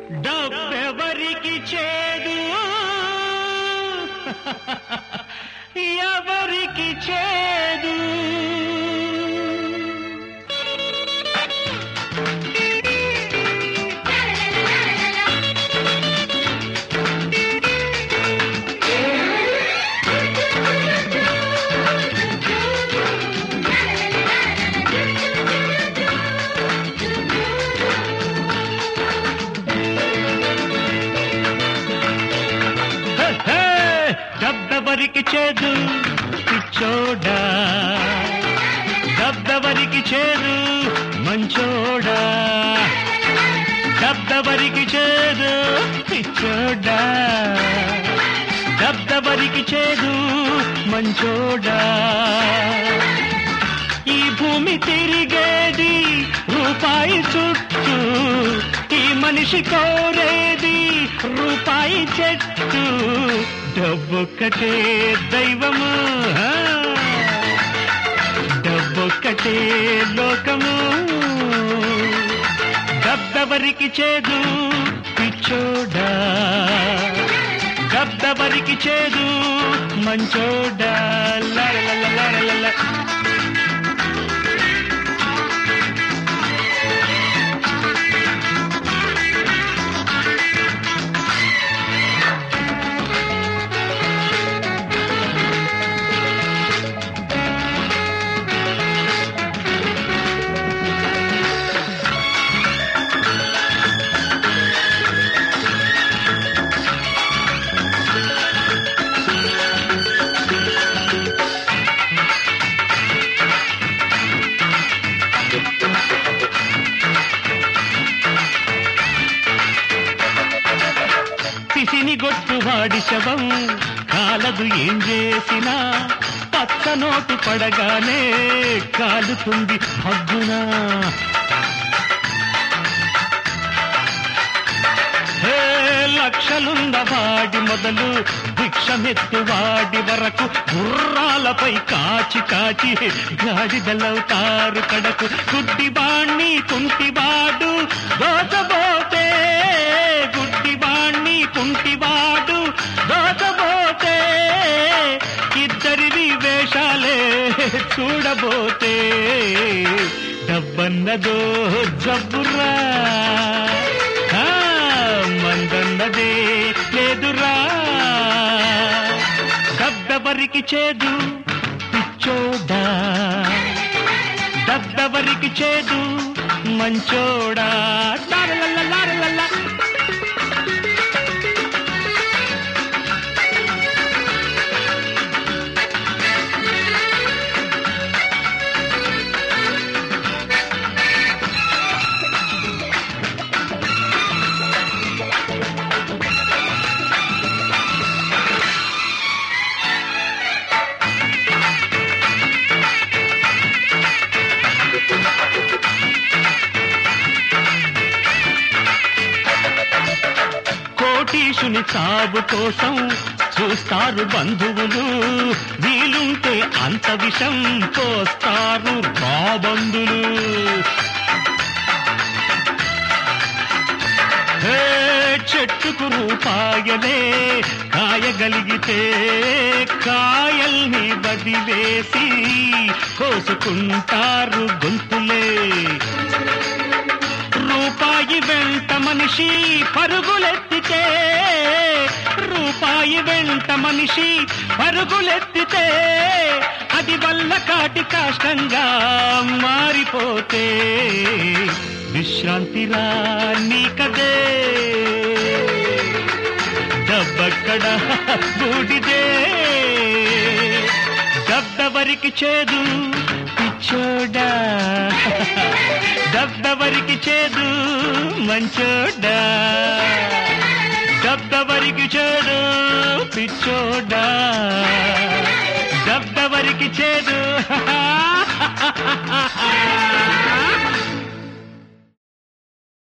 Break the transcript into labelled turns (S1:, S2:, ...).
S1: డబ్బెవరికి చేదు ఎవరికి చేదు హే, హే, డబ్బెవరికి చేదు పిచ్చోడా డబ్బెవరికి చేదు మంచోడా డబ్బెవరికి చేదు పిచ్చోడా డబ్బెవరికి చేదు మంచోడా ఈ భూమి తిరిగేది రూపాయి చుట్టూ ఈ మనిషి కోరేది రూపాయి చెట్టు డబ్బొక్కటే దైవము ఆ. డబ్బొక్కటే లోకము డబ్బెవరికి చేదు పిచ్చోడా డబ్బెవరికి చేదు మంచోడా లరలలలరలల. పిసిని గొట్టువాడి శవం కాలదు ఏం చేసినా పచ్చ నోటు పడగానే కాలుతుంది హగ్గునా హే లక్షలున్న వాడి మొదలు భిక్షమెత్తు వాడి వరకు గుర్రాలపై కాచి కాచి గాడిదలవుతారు కడకు గుడ్డివాణ్ణి కుంటివాడు దోచబోతే గుడ్డివాణ్ణి కుంటివాడు దోచబోతే ఇద్దరివి వేషాలే చూడబోతే డబ్బన్నదో జబ్బురా ఆ, మందన్నదే లేదురా డబ్బెవరికి చేదు పిచ్చోడా డబ్బెవరికి చేదు మంచోడా లారలల్ల లారలల్ల. కోటీశుని చావు కోసం చూస్తారు బంధువులు వీలుంటే అంత విషం పోస్తారు రాబందులు హే, చెట్టుకు రూపాయలే కాయగలిగితే కాయల్ని బదివేసి కోసుకుంటారు గొంతులే రూపాయి వెంట మనిషి పరుగులెత్తితే రూపాయి వెంట మనిషి పరుగులెత్తితే అది వల్ల కాటి కాష్టంగా మారిపోతే విశ్రాంతిరా నీకదే డబ్బక్కడ బూడిదే డబ్బెవరికి చేదు పిచ్చోడా డబ్బెవరికి చేదు మంచోడా డబ్బెవరికి చేదు పిచ్చోడా డబ్బెవరికి చేదు